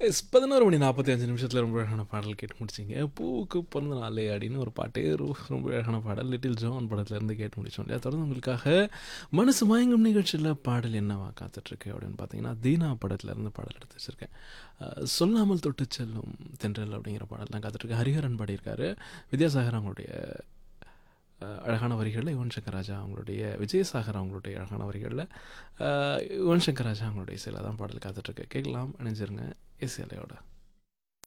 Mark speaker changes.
Speaker 1: S பதினோரு மணி நாற்பத்தி அஞ்சு நிமிஷத்தில் ரொம்ப அழகான பாடல் கேட்டு முடிச்சிங்க பூவுக்கு பிறந்த நாளே அப்படின்னு ஒரு பாட்டே ரொ- ரொம்ப அழகான பாடல் லிட்டில் ஜான் படத்துலேருந்து கேட்டு முடிச்சோம் இல்லையா தொடர்ந்து உங்களுக்காக மனசு மயங்கும் நிகழ்ச்சியில் பாடல் என்னவா காத்துட்ருக்கு அப்படின்னு பார்த்தீங்கன்னா தீனா படத்துலேருந்து பாடல் எடுத்து வச்சுருக்கேன் அஹ், சொல்லாமல் தொட்டு செல்லும் தென்றல் அப்படிங்கிற பாடல் தான் காத்துட்ருக்கு ஹரிஹரன் பாடியிருக்காரு வித்யாசாகர் அவங்களுடைய அஹ், அழகான வரிகளில் யுவன் சங்கர் ராஜா அவங்களுடைய விஜயசாகர் அவங்களுடைய அழகான வரிகளில் யுவன் சங்கர் ராஜா அவங்களுடைய இசையில் தான் பாடல் காத்துட்ருக்கு கேட்கலாம் இணைஞ்சிருங்க இசையலையோட